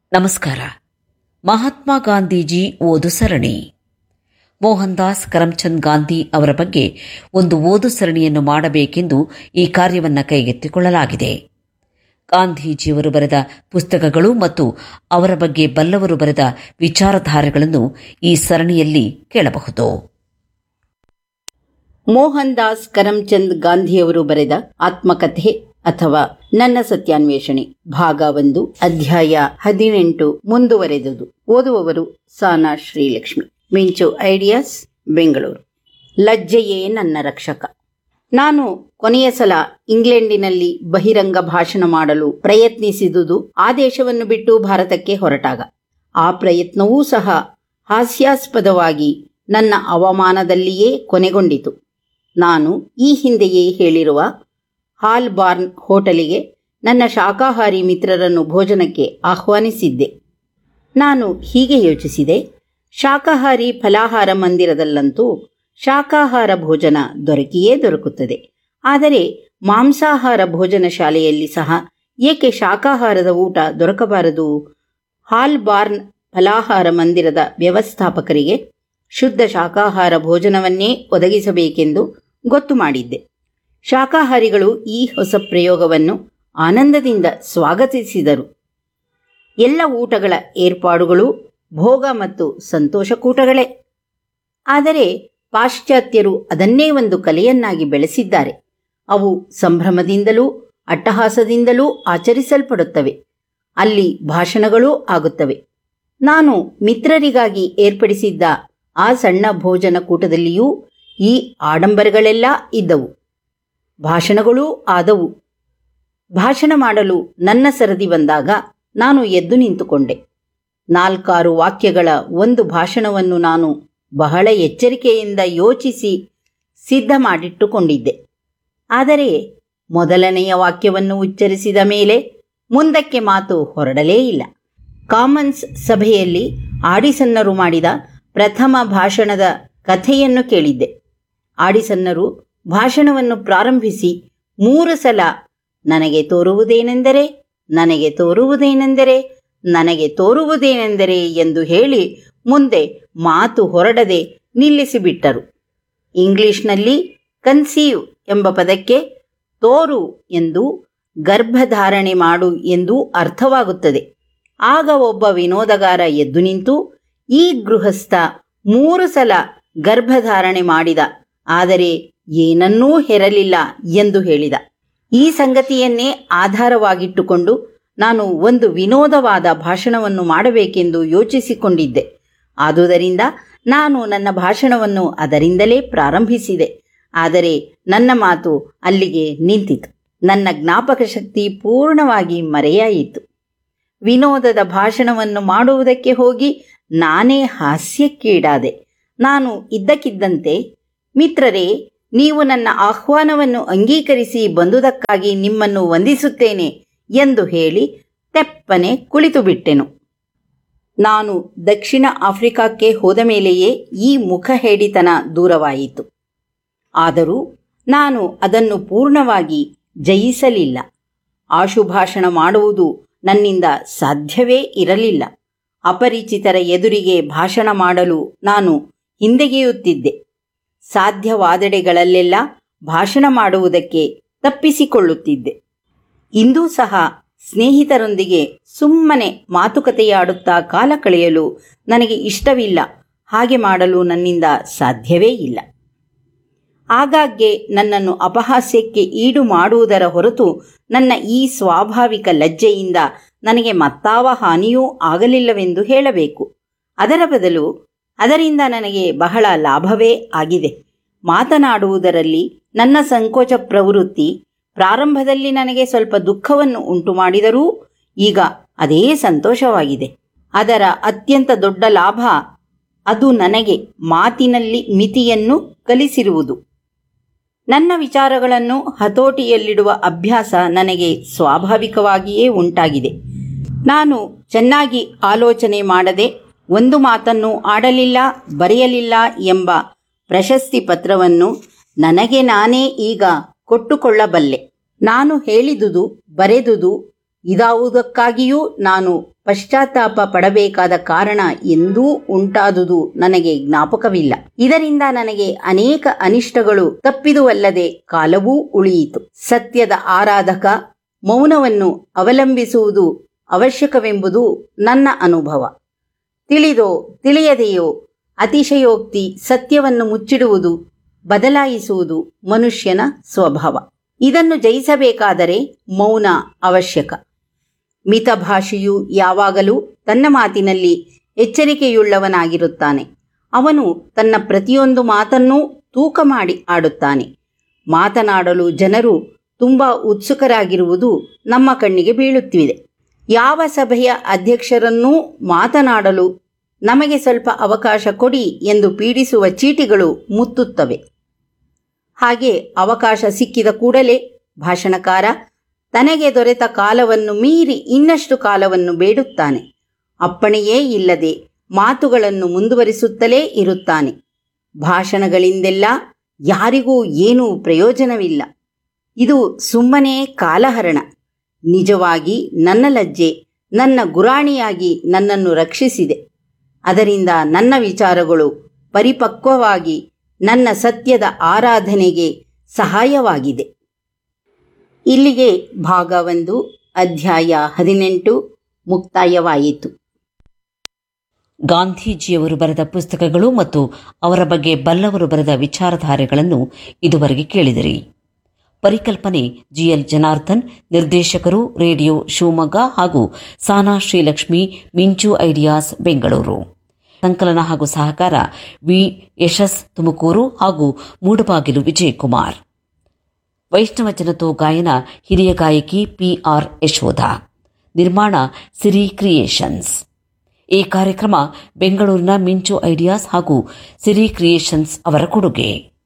ನಮಸ್ಕಾರ ಮಹಾತ್ಮ ಗಾಂಧೀಜಿ ಓದು ಸರಣಿ ಮೋಹನ್ ದಾಸ್ ಕರಮ್ಚಂದ್ ಗಾಂಧಿ ಅವರ ಬಗ್ಗೆ ಒಂದು ಓದು ಸರಣಿಯನ್ನು ಮಾಡಬೇಕೆಂದು ಈ ಕಾರ್ಯವನ್ನು ಕೈಗೆತ್ತಿಕೊಳ್ಳಲಾಗಿದೆ ಗಾಂಧೀಜಿಯವರು ಬರೆದ ಪುಸ್ತಕಗಳು ಮತ್ತು ಅವರ ಬಗ್ಗೆ ಬಲ್ಲವರು ಬರೆದ ವಿಚಾರಧಾರೆಗಳನ್ನು ಈ ಸರಣಿಯಲ್ಲಿ ಕೇಳಬಹುದು ಮೋಹನ್ ದಾಸ್ ಕರಮ್ಚಂದ್ ಗಾಂಧಿಯವರು ಬರೆದ ಆತ್ಮಕಥೆ ಅಥವಾ ನನ್ನ ಸತ್ಯಾನ್ವೇಷಣೆ ಭಾಗ ಒಂದು ಅಧ್ಯಾಯ ಹದಿನೆಂಟು ಮುಂದುವರೆದುದು ಓದುವವರು ಸಾನಾ ಶ್ರೀಲಕ್ಷ್ಮಿ ಮಿಂಚು ಐಡಿಯಾಸ್ ಬೆಂಗಳೂರು ಲಜ್ಜೆಯೇ ನನ್ನ ರಕ್ಷಕ ನಾನು ಕೊನೆಯ ಸಲ ಇಂಗ್ಲೆಂಡಿನಲ್ಲಿ ಬಹಿರಂಗ ಭಾಷಣ ಮಾಡಲು ಪ್ರಯತ್ನಿಸಿದುದು ಆ ದೇಶವನ್ನು ಬಿಟ್ಟು ಭಾರತಕ್ಕೆ ಹೊರಟಾಗ ಆ ಪ್ರಯತ್ನವೂ ಸಹ ಹಾಸ್ಯಾಸ್ಪದವಾಗಿ ನನ್ನ ಅವಮಾನದಲ್ಲಿಯೇ ಕೊನೆಗೊಂಡಿತು ನಾನು ಈ ಹಿಂದೆಯೇ ಹೇಳಿರುವ ಹಾಲ್ ಬಾರ್ನ್ ಹೋಟೆಲಿಗೆ ನನ್ನ ಶಾಕಾಹಾರಿ ಮಿತ್ರರನ್ನು ಭೋಜನಕ್ಕೆ ಆಹ್ವಾನಿಸಿದ್ದೆ ನಾನು ಹೀಗೆ ಯೋಚಿಸಿದೆ ಶಾಕಾಹಾರಿ ಫಲಾಹಾರ ಮಂದಿರದಲ್ಲಂತೂ ಶಾಕಾಹಾರ ಭೋಜನ ದೊರಕಿಯೇ ದೊರಕುತ್ತದೆ ಆದರೆ ಮಾಂಸಾಹಾರ ಭೋಜನ ಶಾಲೆಯಲ್ಲಿ ಸಹ ಏಕೆ ಶಾಕಾಹಾರದ ಊಟ ದೊರಕಬಾರದು ಹಾಲ್ ಬಾರ್ನ್ ಫಲಾಹಾರ ಮಂದಿರದ ವ್ಯವಸ್ಥಾಪಕರಿಗೆ ಶುದ್ಧ ಶಾಕಾಹಾರ ಭೋಜನವನ್ನೇ ಒದಗಿಸಬೇಕೆಂದು ಗೊತ್ತು ಮಾಡಿದ್ದೆ ಶಾಕಾಹಾರಿಗಳು ಈ ಹೊಸ ಪ್ರಯೋಗವನ್ನು ಆನಂದದಿಂದ ಸ್ವಾಗತಿಸಿದರು ಎಲ್ಲ ಊಟಗಳ ಏರ್ಪಾಡುಗಳು ಭೋಗ ಮತ್ತು ಸಂತೋಷಕೂಟಗಳೇ ಆದರೆ ಪಾಶ್ಚಾತ್ಯರು ಅದನ್ನೇ ಒಂದು ಕಲೆಯನ್ನಾಗಿ ಬೆಳೆಸಿದ್ದಾರೆ ಅವು ಸಂಭ್ರಮದಿಂದಲೂ ಅಟ್ಟಹಾಸದಿಂದಲೂ ಆಚರಿಸಲ್ಪಡುತ್ತವೆ ಅಲ್ಲಿ ಭಾಷಣಗಳೂ ಆಗುತ್ತವೆ ನಾನು ಮಿತ್ರರಿಗಾಗಿ ಏರ್ಪಡಿಸಿದ್ದ ಆ ಸಣ್ಣ ಭೋಜನ ಕೂಟದಲ್ಲಿಯೂ ಈ ಆಡಂಬರಗಳೆಲ್ಲ ಇದ್ದವು ಭಾಷಣಗಳೂ ಆದವು ಭಾಷಣ ಮಾಡಲು ನನ್ನ ಸರದಿ ಬಂದಾಗ ನಾನು ಎದ್ದು ನಿಂತುಕೊಂಡೆ ನಾಲ್ಕಾರು ವಾಕ್ಯಗಳ ಒಂದು ಭಾಷಣವನ್ನು ನಾನು ಬಹಳ ಎಚ್ಚರಿಕೆಯಿಂದ ಯೋಚಿಸಿ ಸಿದ್ಧ ಮಾಡಿಟ್ಟುಕೊಂಡಿದ್ದೆ ಆದರೆ ಮೊದಲನೆಯ ವಾಕ್ಯವನ್ನು ಉಚ್ಚರಿಸಿದ ಮೇಲೆ ಮುಂದಕ್ಕೆ ಮಾತು ಹೊರಡಲೇ ಇಲ್ಲ ಕಾಮನ್ಸ್ ಸಭೆಯಲ್ಲಿ ಆಡಿಸನ್ನರು ಮಾಡಿದ ಪ್ರಥಮ ಭಾಷಣದ ಕಥೆಯನ್ನು ಕೇಳಿದ್ದೆ ಆಡಿಸನ್ನರು ಭಾಷಣವನ್ನು ಪ್ರಾರಂಭಿಸಿ ಮೂರು ಸಲ ನನಗೆ ತೋರುವುದೇನೆಂದರೆ ನನಗೆ ತೋರುವುದೇನೆಂದರೆ ನನಗೆ ತೋರುವುದೇನೆಂದರೆ ಎಂದು ಹೇಳಿ ಮುಂದೆ ಮಾತು ಹೊರಡದೆ ನಿಲ್ಲಿಸಿಬಿಟ್ಟರು ಇಂಗ್ಲಿಷ್ನಲ್ಲಿ ಕನ್ಸೀವ್ ಎಂಬ ಪದಕ್ಕೆ ತೋರು ಎಂದು ಗರ್ಭಧಾರಣೆ ಮಾಡು ಎಂದು ಅರ್ಥವಾಗುತ್ತದೆ ಆಗ ಒಬ್ಬ ವಿನೋದಗಾರ ಎದ್ದು ನಿಂತು ಈ ಗೃಹಸ್ಥ ಮೂರು ಸಲ ಗರ್ಭಧಾರಣೆ ಮಾಡಿದ ಆದರೆ ಏನನ್ನೂ ಹೆರಲಿಲ್ಲ ಎಂದು ಹೇಳಿದ ಈ ಸಂಗತಿಯನ್ನೇ ಆಧಾರವಾಗಿಟ್ಟುಕೊಂಡು ನಾನು ಒಂದು ವಿನೋದವಾದ ಭಾಷಣವನ್ನು ಮಾಡಬೇಕೆಂದು ಯೋಚಿಸಿಕೊಂಡಿದ್ದೆ ಆದುದರಿಂದ ನಾನು ನನ್ನ ಭಾಷಣವನ್ನು ಅದರಿಂದಲೇ ಪ್ರಾರಂಭಿಸಿದೆ ಆದರೆ ನನ್ನ ಮಾತು ಅಲ್ಲಿಗೆ ನಿಂತಿತು ನನ್ನ ಜ್ಞಾಪಕ ಶಕ್ತಿ ಪೂರ್ಣವಾಗಿ ಮರೆಯಾಯಿತು ವಿನೋದದ ಭಾಷಣವನ್ನು ಮಾಡುವುದಕ್ಕೆ ಹೋಗಿ ನಾನೇ ಹಾಸ್ಯಕ್ಕೀಡಾದೆ ನಾನು ಇದ್ದಕ್ಕಿದ್ದಂತೆ ಮಿತ್ರರೇ ನೀವು ನನ್ನ ಆಹ್ವಾನವನ್ನು ಅಂಗೀಕರಿಸಿ ಬಂದುದಕ್ಕಾಗಿ ನಿಮ್ಮನ್ನು ವಂದಿಸುತ್ತೇನೆ ಎಂದು ಹೇಳಿ ತೆಪ್ಪನೆ ಕುಳಿತು ಬಿಟ್ಟೆನು ನಾನು ದಕ್ಷಿಣ ಆಫ್ರಿಕಾಕ್ಕೆ ಹೋದ ಮೇಲೆಯೇ ಈ ಮುಖಹೇಡಿತನ ದೂರವಾಯಿತು ಆದರೂ ನಾನು ಅದನ್ನು ಪೂರ್ಣವಾಗಿ ಜಯಿಸಲಿಲ್ಲ ಆಶುಭಾಷಣ ಮಾಡುವುದು ನನ್ನಿಂದ ಸಾಧ್ಯವೇ ಇರಲಿಲ್ಲ ಅಪರಿಚಿತರ ಎದುರಿಗೆ ಭಾಷಣ ಮಾಡಲು ನಾನು ಹಿಂದೆಗೆಯುತ್ತಿದ್ದೆ ಸಾಧ್ಯವಾದೆಡೆಗಳಲ್ಲೆಲ್ಲ ಭಾಷಣ ಮಾಡುವುದಕ್ಕೆ ತಪ್ಪಿಸಿಕೊಳ್ಳುತ್ತಿದ್ದೆ ಇಂದೂ ಸಹ ಸ್ನೇಹಿತರೊಂದಿಗೆ ಸುಮ್ಮನೆ ಮಾತುಕತೆಯಾಡುತ್ತಾ ಕಾಲ ಕಳೆಯಲು ನನಗೆ ಇಷ್ಟವಿಲ್ಲ ಹಾಗೆ ಮಾಡಲು ನನ್ನಿಂದ ಸಾಧ್ಯವೇ ಇಲ್ಲ ಆಗಾಗ್ಗೆ ನನ್ನನ್ನು ಅಪಹಾಸ್ಯಕ್ಕೆ ಈಡು ಮಾಡುವುದರ ಹೊರತು ನನ್ನ ಈ ಸ್ವಾಭಾವಿಕ ಲಜ್ಜೆಯಿಂದ ನನಗೆ ಮತ್ತಾವ ಹಾನಿಯೂ ಆಗಲಿಲ್ಲವೆಂದು ಹೇಳಬೇಕು ಅದರ ಬದಲು ಅದರಿಂದ ನನಗೆ ಬಹಳ ಲಾಭವೇ ಆಗಿದೆ ಮಾತನಾಡುವುದರಲ್ಲಿ ನನ್ನ ಸಂಕೋಚ ಪ್ರವೃತ್ತಿ ಪ್ರಾರಂಭದಲ್ಲಿ ನನಗೆ ಸ್ವಲ್ಪ ದುಃಖವನ್ನು ಉಂಟು ಮಾಡಿದರೂ ಈಗ ಅದೇ ಸಂತೋಷವಾಗಿದೆ ಅದರ ಅತ್ಯಂತ ದೊಡ್ಡ ಲಾಭ ಅದು ನನಗೆ ಮಾತಿನಲ್ಲಿ ಮಿತಿಯನ್ನು ಕಲಿಸಿರುವುದು ನನ್ನ ವಿಚಾರಗಳನ್ನು ಹತೋಟಿಯಲ್ಲಿಡುವ ಅಭ್ಯಾಸ ನನಗೆ ಸ್ವಾಭಾವಿಕವಾಗಿಯೇ ಉಂಟಾಗಿದೆ ನಾನು ಚೆನ್ನಾಗಿ ಆಲೋಚನೆ ಮಾಡದೆ ಒಂದು ಮಾತನ್ನು ಆಡಲಿಲ್ಲ ಬರೆಯಲಿಲ್ಲ ಎಂಬ ಪ್ರಶಸ್ತಿ ಪತ್ರವನ್ನು ನನಗೆ ನಾನೇ ಈಗ ಕೊಟ್ಟುಕೊಳ್ಳಬಲ್ಲೆ ನಾನು ಹೇಳಿದುದು ಬರೆದುದು ಇದಾವುದಕ್ಕಾಗಿಯೂ ನಾನು ಪಶ್ಚಾತ್ತಾಪ ಪಡಬೇಕಾದ ಕಾರಣ ಎಂದೂ ಉಂಟಾದುದು ನನಗೆ ಜ್ಞಾಪಕವಿಲ್ಲ ಇದರಿಂದ ನನಗೆ ಅನೇಕ ಅನಿಷ್ಟಗಳು ತಪ್ಪಿದುವಲ್ಲದೆ ಕಾಲವೂ ಉಳಿಯಿತು ಸತ್ಯದ ಆರಾಧಕ ಮೌನವನ್ನು ಅವಲಂಬಿಸುವುದು ಅವಶ್ಯಕವೆಂಬುದು ನನ್ನ ಅನುಭವ ತಿಳಿದೋ ತಿಳಿಯದೆಯೋ ಅತಿಶಯೋಕ್ತಿ ಸತ್ಯವನ್ನು ಮುಚ್ಚಿಡುವುದು ಬದಲಾಯಿಸುವುದು ಮನುಷ್ಯನ ಸ್ವಭಾವ ಇದನ್ನು ಜಯಿಸಬೇಕಾದರೆ ಮೌನ ಅವಶ್ಯಕ ಮಿತಭಾಷೆಯು ಯಾವಾಗಲೂ ತನ್ನ ಮಾತಿನಲ್ಲಿ ಎಚ್ಚರಿಕೆಯುಳ್ಳವನಾಗಿರುತ್ತಾನೆ ಅವನು ತನ್ನ ಪ್ರತಿಯೊಂದು ಮಾತನ್ನೂ ತೂಕ ಮಾಡಿ ಆಡುತ್ತಾನೆ ಮಾತನಾಡಲು ಜನರು ತುಂಬ ಉತ್ಸುಕರಾಗಿರುವುದು ನಮ್ಮ ಕಣ್ಣಿಗೆ ಬೀಳುತ್ತಿದೆ ಯಾವ ಸಭೆಯ ಅಧ್ಯಕ್ಷರನ್ನೂ ಮಾತನಾಡಲು ನಮಗೆ ಸ್ವಲ್ಪ ಅವಕಾಶ ಕೊಡಿ ಎಂದು ಪೀಡಿಸುವ ಚೀಟಿಗಳು ಮುತ್ತುತ್ತವೆ ಹಾಗೆ ಅವಕಾಶ ಸಿಕ್ಕಿದ ಕೂಡಲೇ ಭಾಷಣಕಾರ ತನಗೆ ದೊರೆತ ಕಾಲವನ್ನು ಮೀರಿ ಇನ್ನಷ್ಟು ಕಾಲವನ್ನು ಬೇಡುತ್ತಾನೆ ಅಪ್ಪಣೆಯೇ ಇಲ್ಲದೆ ಮಾತುಗಳನ್ನು ಮುಂದುವರಿಸುತ್ತಲೇ ಇರುತ್ತಾನೆ ಭಾಷಣಗಳಿಂದೆಲ್ಲ ಯಾರಿಗೂ ಏನೂ ಪ್ರಯೋಜನವಿಲ್ಲ ಇದು ಸುಮ್ಮನೆ ಕಾಲಹರಣ ನಿಜವಾಗಿ ನನ್ನ ಲಜ್ಜೆ ನನ್ನ ಗುರಾಣಿಯಾಗಿ ನನ್ನನ್ನು ರಕ್ಷಿಸಿದೆ ಅದರಿಂದ ನನ್ನ ವಿಚಾರಗಳು ಪರಿಪಕ್ವವಾಗಿ ನನ್ನ ಸತ್ಯದ ಆರಾಧನೆಗೆ ಸಹಾಯವಾಗಿದೆ ಇಲ್ಲಿಗೆ ಭಾಗ ಒಂದು ಅಧ್ಯಾಯ ಹದಿನೆಂಟು ಮುಕ್ತಾಯವಾಯಿತು ಗಾಂಧೀಜಿಯವರು ಬರೆದ ಪುಸ್ತಕಗಳು ಮತ್ತು ಅವರ ಬಗ್ಗೆ ಬಲ್ಲವರು ಬರೆದ ವಿಚಾರಧಾರೆಗಳನ್ನು ಇದುವರೆಗೆ ಕೇಳಿದಿರಿ ಪರಿಕಲ್ಪನೆ ಜಿಎಲ್ ಜನಾರ್ದನ್ ನಿರ್ದೇಶಕರು ರೇಡಿಯೋ ಶಿವಮೊಗ್ಗ ಹಾಗೂ ಸಾನಾ ಶ್ರೀಲಕ್ಷ್ಮಿ ಮಿಂಚು ಐಡಿಯಾಸ್ ಬೆಂಗಳೂರು ಸಂಕಲನ ಹಾಗೂ ಸಹಕಾರ ವಿ ಯಶಸ್ ತುಮಕೂರು ಹಾಗೂ ಮೂಡಬಾಗಿಲು ವಿಜಯಕುಮಾರ್ ವೈಷ್ಣವ ಜನತೋ ಗಾಯನ ಹಿರಿಯ ಗಾಯಕಿ ಪಿಆರ್ ಯಶೋಧ ನಿರ್ಮಾಣ ಸಿರಿ ಕ್ರಿಯೇಷನ್ಸ್ ಈ ಕಾರ್ಯಕ್ರಮ ಬೆಂಗಳೂರಿನ ಮಿಂಚು ಐಡಿಯಾಸ್ ಹಾಗೂ ಸಿರಿ ಕ್ರಿಯೇಷನ್ಸ್ ಅವರ ಕೊಡುಗೆ